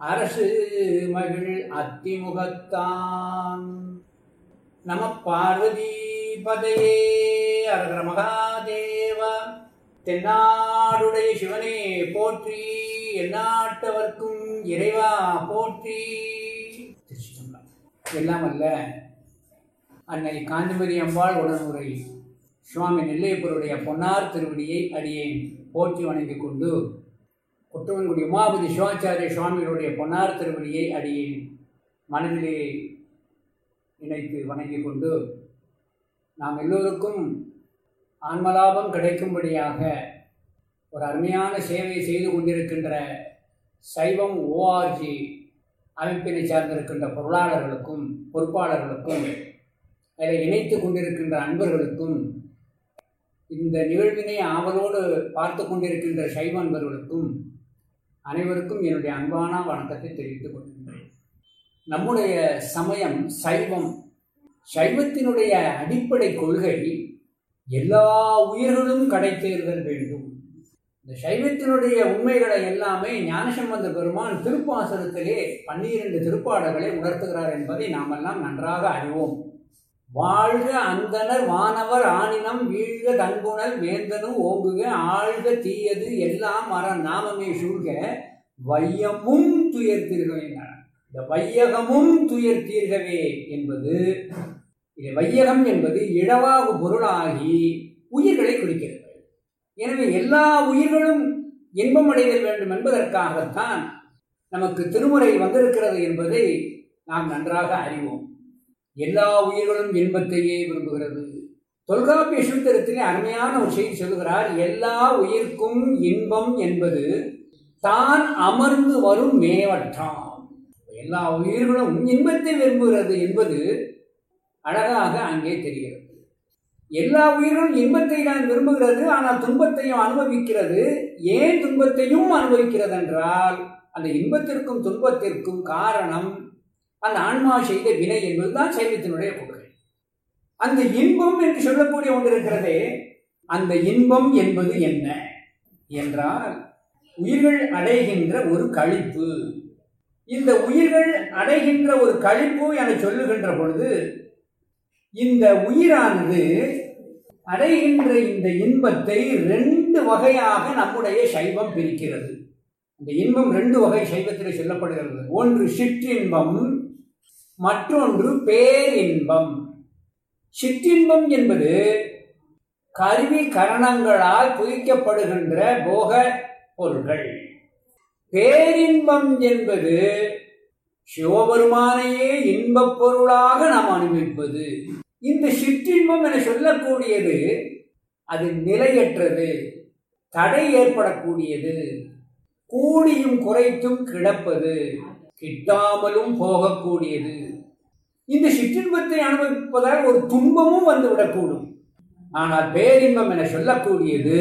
அரசு மகிழ் அத்திமுகத்தான் நம பார்வதி பதையே அரகர மகாதேவா தென்னாடுடைய சிவனே போற்றி எந்நாட்டவர்க்கும் இறைவா போற்றி திருச்சிதம்பரம். எல்லாம் அல்ல அன்னை காந்திமதி அம்பாள் உடனுரை சுவாமி நெல்லையப்பருடைய பொன்னார் திருவடியை அடியேன் போற்றி வணங்கிக் கொண்டு குற்றவன்குடி உமாபதி சிவாச்சாரிய சுவாமிகளுடைய பொன்னார் திருவடியை அடியேன் மனதிலே இணைத்து வணங்கிக் கொண்டு நாம் எல்லோருக்கும் ஆன்மலாபம் கிடைக்கும்படியாக ஒரு அருமையான சேவை செய்து கொண்டிருக்கின்ற சைவம் ஓஆர்ஜி அமைப்பினை சார்ந்திருக்கின்ற பொருளாளர்களுக்கும் பொறுப்பாளர்களுக்கும் அதில் இணைத்து கொண்டிருக்கின்ற அன்பர்களுக்கும் இந்த நிகழ்வினை ஆவலோடு பார்த்து கொண்டிருக்கின்ற சைவ அன்பர்களுக்கும் அனைவருக்கும் என்னுடைய அன்பான வணக்கத்தை தெரிவித்துக் கொள்கின்றேன் நம்முடைய சமயம் சைவம் சைவத்தினுடைய அடிப்படை கொள்கை எல்லா உயிர்களும் கடை தேர்தல் வேண்டும் இந்த சைவத்தினுடைய உண்மைகளை எல்லாமே ஞானசம்பந்த பெருமான் திருப்பாசனத்திலே பன்னிரண்டு திருப்பாடல்களை உணர்த்துகிறார் என்பதை நாமெல்லாம் நன்றாக அறிவோம் வாழ்க அந்தனர் வானவர் ஆனினம் வீழ்க தன்புணல் வேந்தனும் ஓங்குக ஆழ்க தீயது எல்லாம் அற நாமமே சூழ்க வையமும் துயர்த்தீர்கள் என்றார் இந்த வையகமும் துயர்த்தீர்கவே என்பது இது வையகம் என்பது இழவாகு பொருளாகி உயிர்களை குறிக்கிறது எனவே எல்லா உயிர்களும் இன்பம் அடைதல் வேண்டும் என்பதற்காகத்தான் நமக்கு திருமுறை வந்திருக்கிறது என்பதை நாம் நன்றாக அறிவோம் எல்லா உயிர்களும் இன்பத்தையே விரும்புகிறது தொல்காப்பிய சூத்திரத்திலே அருமையான ஒரு செய்தி சொல்கிறார் எல்லா உயிர்க்கும் இன்பம் என்பது தான் அமர்ந்து வரும் மேவற்றாம் எல்லா உயிர்களும் இன்பத்தை விரும்புகிறது என்பது அழகாக அங்கே தெரிகிறது எல்லா உயிர்களும் இன்பத்தை தான் விரும்புகிறது ஆனால் துன்பத்தையும் அனுபவிக்கிறது ஏன் துன்பத்தையும் அனுபவிக்கிறது என்றால் அந்த இன்பத்திற்கும் துன்பத்திற்கும் காரணம் அந்த ஆன்மா செய்த வினை என்பதுதான் சைவத்தினுடைய கொள்கை அந்த இன்பம் என்று சொல்லக்கூடிய ஒன்று இருக்கிறதே அந்த இன்பம் என்பது என்ன என்றால் உயிர்கள் அடைகின்ற ஒரு கழிப்பு இந்த உயிர்கள் அடைகின்ற ஒரு கழிப்பு என சொல்லுகின்ற பொழுது இந்த உயிரானது அடைகின்ற இந்த இன்பத்தை ரெண்டு வகையாக நம்முடைய சைவம் பிரிக்கிறது இந்த இன்பம் ரெண்டு வகை சைவத்தில் சொல்லப்படுகிறது ஒன்று சிற்றின்பம் மற்றொன்று பேரின்பம் சிற்றின்பம் என்பது கருவி கரணங்களால் புதிக்கப்படுகின்ற போக பொருள்கள் பேரின்பம் என்பது சிவபெருமானையே இன்பப் பொருளாக நாம் அனுபவிப்பது இந்த சிற்றின்பம் என சொல்லக்கூடியது அது நிலையற்றது தடை ஏற்படக்கூடியது கூடியும் குறைத்தும் கிடப்பது கிட்டாமலும் போகக்கூடியது இந்த சிற்றின்பத்தை அனுபவிப்பதால் ஒரு துன்பமும் வந்துவிடக்கூடும் ஆனால் பேரின்பம் என சொல்லக்கூடியது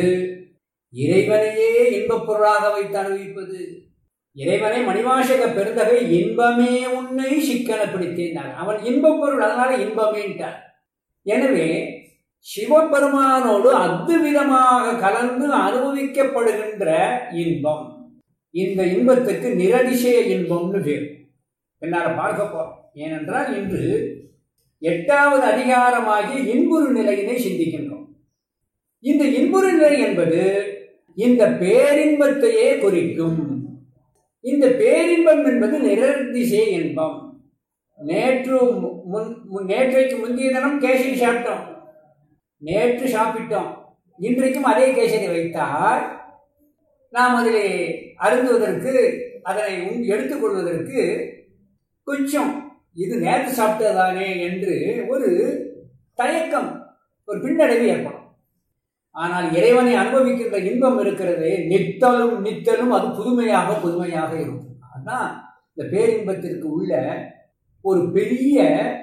இறைவனையே இன்பப் பொருளாக வைத்து அனுபவிப்பது இறைவனை மணிவாசக பெருந்தகை இன்பமே உன்னை சிக்கன பிடித்தேன் அவன் இன்பப் பொருள் அதனால இன்பமேன்ட்டார் எனவே சிவபெருமானோடு அத்துவிதமாக கலந்து அனுபவிக்கப்படுகின்ற இன்பம் இந்த இன்பத்துக்கு நிரதிசய இன்பம்னு பேர் பின்னால பார்க்க போறோம் ஏனென்றால் இன்று எட்டாவது அதிகாரமாகிய இன்புறு நிலையினை சிந்திக்கின்றோம் இந்த இன்புறு நிலை என்பது இந்த பேரின்பத்தையே குறிக்கும் இந்த பேரின்பம் என்பது நிரதிசை இன்பம் நேற்று முன் முன் நேற்றைக்கு முந்தைய தினம் கேசரி சாப்பிட்டோம் நேற்று சாப்பிட்டோம் இன்றைக்கும் அதே கேசரி வைத்தால் நாம் அதில் அருந்துவதற்கு அதனை உண்- எடுத்துக்கொள்வதற்கு கொஞ்சம் இது நேற்று சாப்பிட்டதானே என்று ஒரு தயக்கம் ஒரு பின்னடைவு ஏற்படும் ஆனால் இறைவனை அனுபவிக்கின்ற இன்பம் இருக்கிறது நித்தலும் நித்தலும் அது புதுமையாக புதுமையாக இருக்கும் அதுதான் இந்த பேரின்பத்திற்கு உள்ள ஒரு பெரிய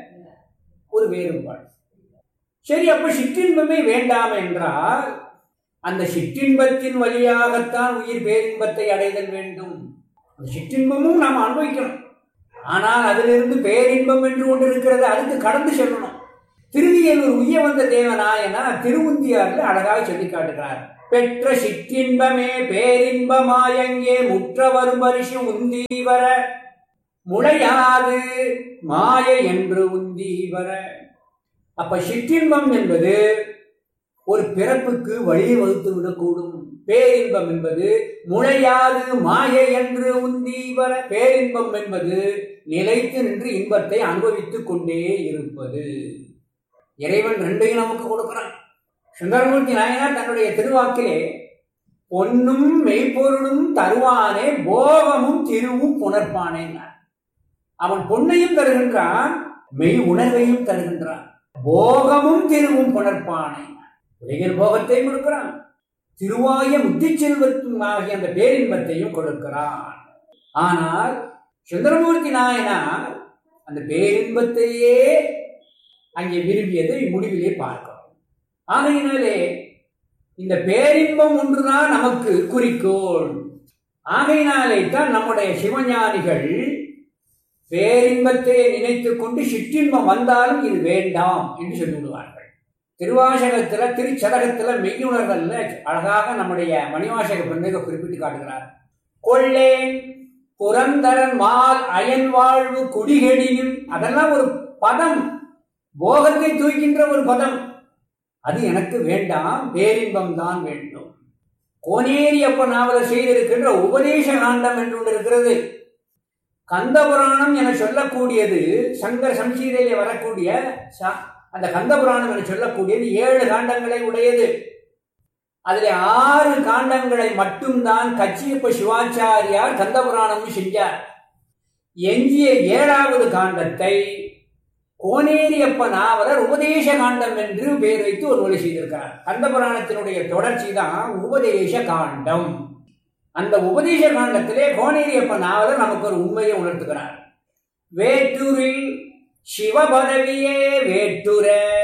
ஒரு வேறுபாடு சரி அப்ப சிற்றின்பமே வேண்டாம் என்றால் அந்த சிற்றின்பத்தின் வழியாகத்தான் உயிர் பேரின்பத்தை அடைதல் வேண்டும் அந்த சிற்றின்பமும் நாம் அனுபவிக்கணும் ஆனால் அதிலிருந்து பேரின்பம் என்று ஒன்று இருக்கிறது அதுக்கு கடந்து செல்லணும் திருவியலூர் உய்ய வந்த தேவனாயனா திருவுந்தியாரில் அழகாக சொல்லி காட்டுகிறார் பெற்ற சிற்றின்பமே பேரின்பமாயங்கே முற்றவரும் பரிசு உந்தீவர முளையாது மாய என்று உந்தீவர அப்ப சிற்றின்பம் என்பது ஒரு பிறப்புக்கு வழி வகுத்து விடக்கூடும் பேரின்பம் என்பது முளையாது மாயை என்று உந்தீவர பேரின்பம் என்பது நிலைத்து நின்று இன்பத்தை அனுபவித்துக் கொண்டே இருப்பது இறைவன் ரெண்டையும் நமக்கு கொடுக்கிறான் சுந்தரமூர்த்தி நாயனார் தன்னுடைய திருவாக்கிலே பொன்னும் மெய்ப்பொருளும் தருவானே போகமும் திருவும் புணர்ப்பானேன்னார் அவன் பொன்னையும் தருகின்றான் மெய் உணர்வையும் தருகின்றான் போகமும் திருவும் புணர்ப்பானே உலகில் போகத்தையும் கொடுக்கிறான் திருவாய முத்தி செல்வத்தும் ஆகிய அந்த பேரின்பத்தையும் கொடுக்கிறான் ஆனால் சுந்தரமூர்த்தி நாயனார் அந்த பேரின்பத்தையே அங்கே விரும்பியதை முடிவிலே பார்க்கிறோம் ஆகையினாலே இந்த பேரின்பம் ஒன்றுதான் நமக்கு குறிக்கோள் ஆகையினாலே தான் நம்முடைய சிவஞானிகள் பேரின்பத்தை நினைத்துக் கொண்டு சிற்றின்பம் வந்தாலும் இது வேண்டாம் என்று சொல்லிவிடுவார்கள் திருவாசகத்துல திருச்சதகத்துல மெய்யுணர்தல்ல அழகாக நம்முடைய மணிவாசக பெண்ணுக குறிப்பிட்டு காட்டுகிறார் கொள்ளேன் புரந்தரன் மால் அயன் வாழ்வு குடிகெடியும் அதெல்லாம் ஒரு பதம் போகத்தை தூக்கின்ற ஒரு பதம் அது எனக்கு வேண்டாம் பேரின்பம் தான் வேண்டும் கோனேரி அப்ப நாவலர் செய்திருக்கின்ற உபதேச காண்டம் என்று ஒன்று இருக்கிறது கந்தபுராணம் என சொல்லக்கூடியது சங்கர சம்சீதையிலே வரக்கூடிய அந்த கந்தபுராணம் என சொல்லக்கூடியது ஏழு காண்டங்களை உடையது அதில் ஆறு காண்டங்களை மட்டும்தான் கச்சியப்ப சிவாச்சாரியார் கந்தபுராணம் செஞ்சார் எஞ்சிய ஏழாவது காண்டத்தை கோனேரியப்ப நாவலர் உபதேச காண்டம் என்று பெயர் வைத்து ஒரு மொழி செய்திருக்கிறார் கந்தபுராணத்தினுடைய தொடர்ச்சி தான் உபதேச காண்டம் அந்த உபதேச காண்டத்திலே கோனேரியப்ப நாவலர் நமக்கு ஒரு உண்மையை உணர்த்துகிறார் வேட்டூரில் சிவபதவியே வேட்டுர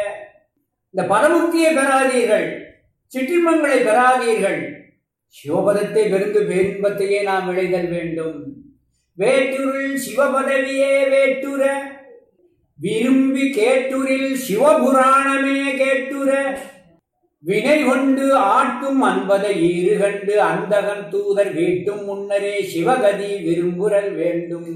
இந்த பரமுக்தியை பெறாதீர்கள் சிற்றின்பங்களை பெறாதீர்கள் சிவபதத்தை பெருந்து பேரின்பத்தையே நாம் விளைதல் வேண்டும் வேட்டுரில் சிவபதவியே வேட்டுர விரும்பி கேட்டுரில் சிவபுராணமே கேட்டுர வினை கொண்டு ஆட்டும் அன்பதை ஈறு கண்டு அந்தகன் தூதர் வீட்டும் முன்னரே சிவகதி விரும்புறல் வேண்டும்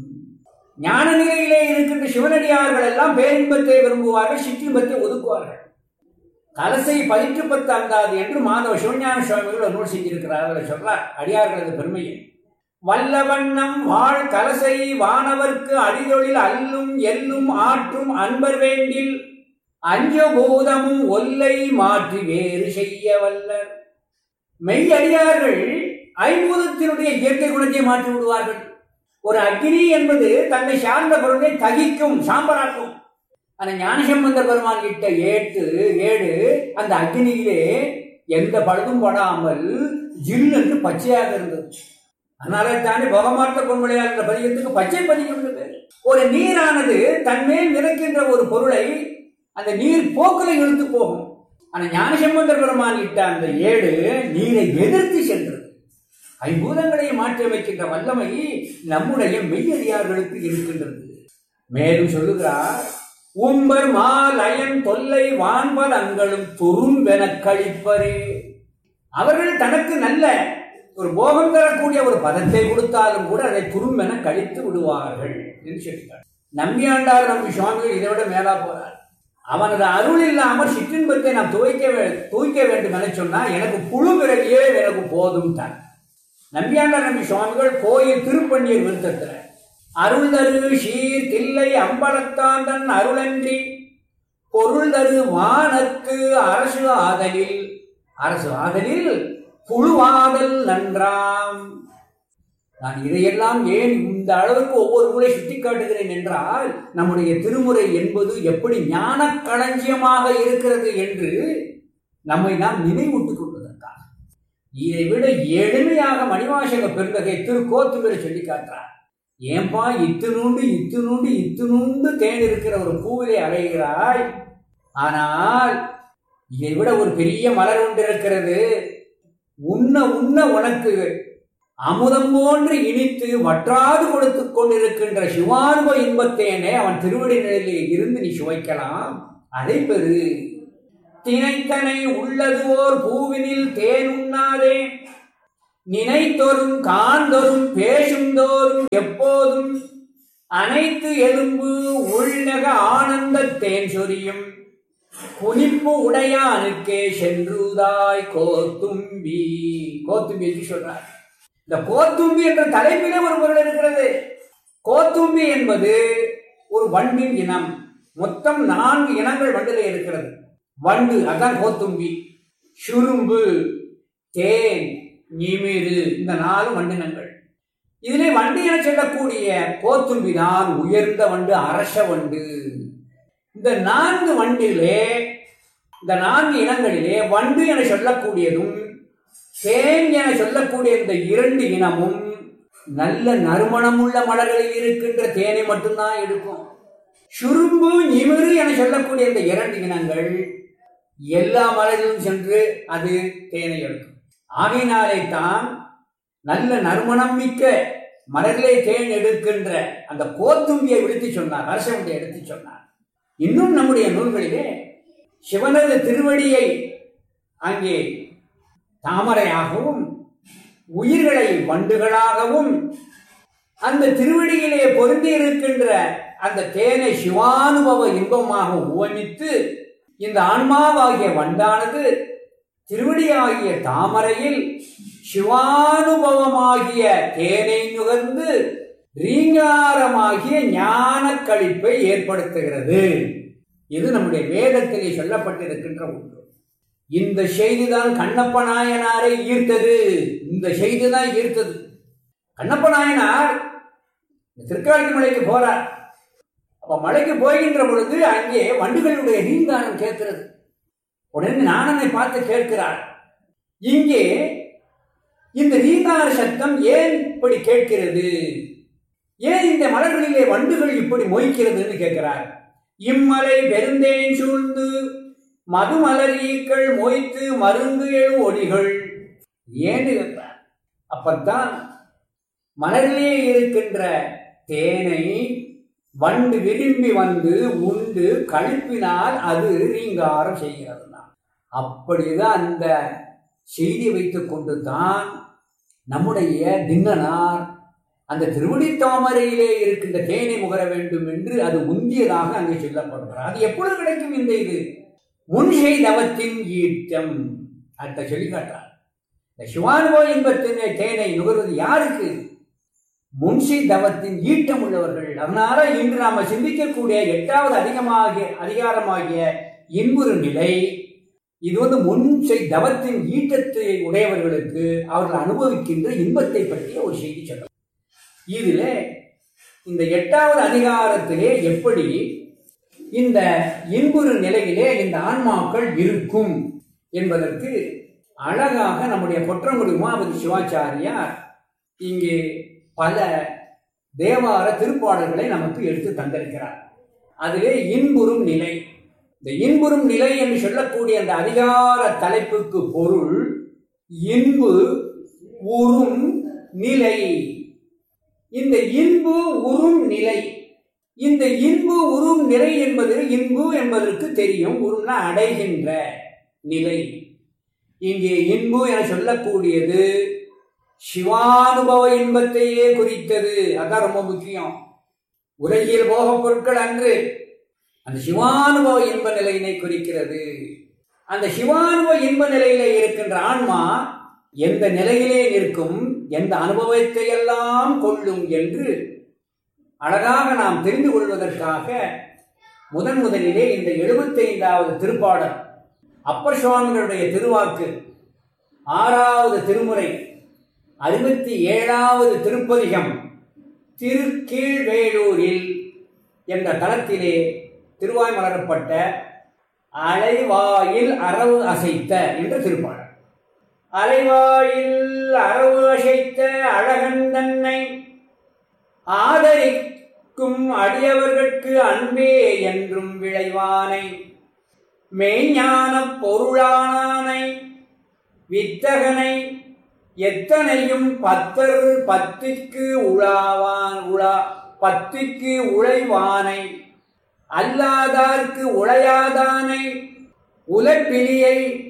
ஞான நிலையிலே இருக்கின்ற சிவனடியார்கள் எல்லாம் பேரின்பத்தை விரும்புவார்கள் சிற்றின்பத்தை ஒதுக்குவார்கள் கலசை பதிற்று பத்து அந்தாது என்று மாதவ சிவஞான சுவாமிகள் ஒரு நூல் செஞ்சிருக்கிறார் அதில் சொல்றார் அடியார்களது பெருமையை வல்லவண்ணம் வாழ் கலசை வானவர்க்கு அடிதொழில் அல்லும் எல்லும் ஆற்றும் அன்பர் வேண்டில் அஞ்சு பூதமும் ஒல்லை மாற்றி வேறு செய்ய வல்லர் மெய் அடியார்கள் ஐம்பூதத்தினுடைய இயற்கை குணத்தை மாற்றி விடுவார்கள் ஒரு அக்னி என்பது தன்னை சார்ந்த பொருளை தகிக்கும் சாம்பராக்கும் அந்த ஞானசம்பந்தர் பெருமான் கிட்ட ஏட்டு ஏடு அந்த அக்னியிலே எந்த பழுதும் படாமல் ஜில் என்று பச்சையாக இருந்தது அதனால தானே பகமார்த்த பொன்மொழியாளர் பதிகத்துக்கு பச்சை பதிகம் பேர் ஒரு நீரானது தன்மேல் நிற்கின்ற ஒரு பொருளை அந்த நீர் போக்கில் இழுத்து போகும் ஆனா ஞானசம்பந்தர் பெருமான் இட்ட அந்த ஏடு நீரை எதிர்த்து சென்றது ஐம்பூதங்களை மாற்றி அமைக்கின்ற வல்லமை நம்முடைய மெய்யடியார்களுக்கு இருக்கின்றது மேலும் சொல்லுகிறார் உம்பர் மால் அயன் தொல்லை வான்பல் அங்களும் துரும்பென கழிப்பரே அவர்கள் தனக்கு நல்ல ஒரு போகம் தரக்கூடிய ஒரு பதத்தை கொடுத்தாலும் கூட அதை துரும்பென கழித்து விடுவார்கள் என்று சொல்கிறார் நம்பியாண்டார் நம்பி சுவாமிகள் இதை விட மேலா போறார் அவனது அருள் இல்லாமல் சிற்றின்பத்தை நான் துவைக்க தூய்க்க வேண்டும் என சொன்னா எனக்கு புழு விறகியே எனக்கு போதும் தான் நம்பியாண்டார் நம்பி சுவாமிகள் கோயில் திருப்பண்ணியர் விருத்தத்தில் அருள் தரு சீர் தில்லை அம்பலத்தான் தன் அருளன்றி பொருள் தரு வானற்கு அரசு ஆதலில் அரசு ஆதலில் புழுவாதல் நன்றாம் நான் இதையெல்லாம் ஏன் இந்த அளவுக்கு ஒவ்வொரு முறை சுட்டி காட்டுகிறேன் என்றால் நம்முடைய திருமுறை என்பது எப்படி ஞான களஞ்சியமாக இருக்கிறது என்று நம்மை நாம் நினைவூட்டுக் கொள்வதற்காக இதை விட எளிமையாக மணிவாசக பெருந்தகை திருக்கோத்துமரை சொல்லி காட்டுறார் ஏன்பா இத்துணூண்டு இத்துணூண்டு இத்துணூண்டு தேன் இருக்கிற ஒரு பூவிலே அலைகிறாய் ஆனால் இதை விட ஒரு பெரிய மலர் ஒன்று இருக்கிறது உண்ண உண்ண உனக்கு அமுதம் போன்று இனித்து வற்றாது கொடுத்து கொண்டிருக்கின்ற சிவானுப இன்பத்தேனே அவன் திருவடி நிலையிலே இருந்து நீ சுவைக்கலாம் அதை பெரு தினைத்தனை உள்ளது ஓர் பூவினில் தேனுண்ணாதே நினைத்தொரும் காண்தொரும் பேசுந்தோறும் எப்போதும் அனைத்து எலும்பு உள்நக ஆனந்த தேன் சொரியும் குனிப்பு உடையானுக்கே சென்றுதாய் கோத்தும்பி கோத்தும்பி என்று சொல்றார் இந்த கோத்தும்பி என்ற தலைப்பிலே ஒரு பொருள் இருக்கிறது கோத்தும்பி என்பது ஒரு வண்டின் இனம் மொத்தம் நான்கு இனங்கள் வண்டிலே இருக்கிறது வண்டு அதான் கோத்தும்பி சுரும்பு தேன் நிமிரு இந்த நாலு வண்டினங்கள் இதிலே வண்டு என சொல்லக்கூடிய கோத்தும்பி தான் உயர்ந்த வண்டு அரச வண்டு இந்த நான்கு வண்டிலே இந்த நான்கு இனங்களிலே வண்டு என சொல்லக்கூடியதும் தேன் என சொல்லக்கூடிய இந்த இரண்டு இனமும் நல்ல நறுமணமுள்ள மலர்களில் இருக்கின்ற தேனை மட்டும்தான் எடுக்கும் சுரும்பு நிமிரு என சொல்லக்கூடிய இந்த இரண்டு இனங்கள் எல்லா மலரிலும் சென்று அது தேனை எடுக்கும் ஆகையினாலே தான் நல்ல நறுமணம் மிக்க மலர்களே தேன் எடுக்கின்ற அந்த கோத்தும்பியை விடுத்து சொன்னார் அரசனுடைய எடுத்து சொன்னார் இன்னும் நம்முடைய நூல்களிலே சிவனது திருவடியை அங்கே தாமரையாகவும் உயிர்களை வண்டுகளாகவும் அந்த திருவடியிலே பொருந்தி இருக்கின்ற அந்த தேனை சிவானுபவ இன்பமாக உவமித்து இந்த ஆன்மாவாகிய வண்டானது திருவடியாகிய தாமரையில் சிவானுபவமாகிய தேனை நுகர்ந்து ரீங்காரமாகிய ஞான கழிப்பை ஏற்படுத்துகிறது இது நம்முடைய வேதத்திலே சொல்லப்பட்டிருக்கின்ற ஒன்று இந்த செய்திதான் கண்ணப்ப நாயனாரை ஈர்த்தது இந்த செய்திதான் ஈர்த்தது கண்ணப்ப நாயனார் திருக்காட்சி மலைக்கு போறார் அப்ப மலைக்கு போகின்ற பொழுது அங்கே வண்டுகளுடைய ரீங்காரம் கேட்கிறது உடனே நானனை பார்த்து கேட்கிறார் இங்கே இந்த ரீங்கார சத்தம் ஏன் இப்படி கேட்கிறது ஏன் இந்த மலர்களிலே வண்டுகள் இப்படி மொய்க்கிறதுன்னு கேட்கிறார் இம்மலை பெருந்தேன் சூழ்ந்து மதுமலர் ஈக்கள் மொய்த்து மருந்து எழும் ஒடிகள் ஏன்னு கேட்கிறார் அப்பத்தான் மலரிலே இருக்கின்ற தேனை வண்டு விரும்பி வந்து உண்டு கழிப்பினால் அது ரீங்காரம் செய்கிறது அப்படிதான் அந்த செய்தி வைத்துக் கொண்டு தான் நம்முடைய தின்னனார் அந்த திருவடித்தாமரையிலே இருக்கின்ற தேனை முகர வேண்டும் என்று அது முந்தியதாக அங்கே சொல்லப்படுகிறார் அது எப்பொழுது கிடைக்கும் இந்த இது முன்சை தவத்தின் ஈட்டம் அடுத்த சொல்லி காட்டுறார் இந்த சிவானுபவ இன்பத்தின் தேனை நுகர்வது யாருக்கு முன்சி தவத்தின் ஈட்டம் உள்ளவர்கள் அதனால இன்று நாம சிந்திக்கக்கூடிய எட்டாவது அதிகமாக அதிகாரமாகிய இன்புறு நிலை இது வந்து முன்சை தவத்தின் ஈட்டத்தை உடையவர்களுக்கு அவர்கள் அனுபவிக்கின்ற இன்பத்தை பற்றிய ஒரு செய்தி சொல்லலாம் இதுல இந்த எட்டாவது அதிகாரத்திலே எப்படி இந்த இன்புறு நிலையிலே இந்த ஆன்மாக்கள் இருக்கும் என்பதற்கு அழகாக நம்முடைய பொற்றங்குடி உமாபதி சிவாச்சாரியார் இங்கே பல தேவார திருப்பாடல்களை நமக்கு எடுத்து தந்திருக்கிறார் அதிலே இன்புறும் நிலை இந்த இன்புறும் நிலை என்று சொல்லக்கூடிய அந்த அதிகார தலைப்புக்கு பொருள் இன்பு உறும் நிலை இந்த இன்பு உறும் நிலை இந்த இன்பு உறும் நிலை என்பது இன்பு என்பதற்கு தெரியும் உரும்னா அடைகின்ற நிலை இங்கே இன்பு என சொல்லக்கூடியது சிவானுபவ இன்பத்தையே குறித்தது அதான் ரொம்ப முக்கியம் உலகியல் போகப் பொருட்கள் அன்று அந்த சிவானுபவ இன்ப நிலையினை குறிக்கிறது அந்த சிவானுபவ இன்ப நிலையில இருக்கின்ற ஆன்மா எந்த நிலையிலே நிற்கும் எந்த அனுபவத்தை எல்லாம் கொள்ளும் என்று அழகாக நாம் தெரிந்து கொள்வதற்காக முதன் முதலிலே இந்த எழுபத்தைந்தாவது திருப்பாடல் அப்பர் சுவாமிகளுடைய திருவாக்கு ஆறாவது திருமுறை அறுபத்தி ஏழாவது திருப்பதிகம் திருக்கீழ்வேலூரில் என்ற தளத்திலே திருவாய் மலரப்பட்ட அலைவாயில் அரவு அசைத்த என்ற திருப்பாடல் அலைவாயில் அரவு அசைத்த அழகன் தன்னை ஆதரிக்கும் அடியவர்கட்கு அன்பே என்றும் விளைவானை மெய்ஞான பொருளானானை வித்தகனை எத்தனையும் பத்தர் பத்துக்கு உழாவான் உழா பத்துக்கு உழைவானை அல்லாதார்க்கு உழையாதானை உலப்பிலியை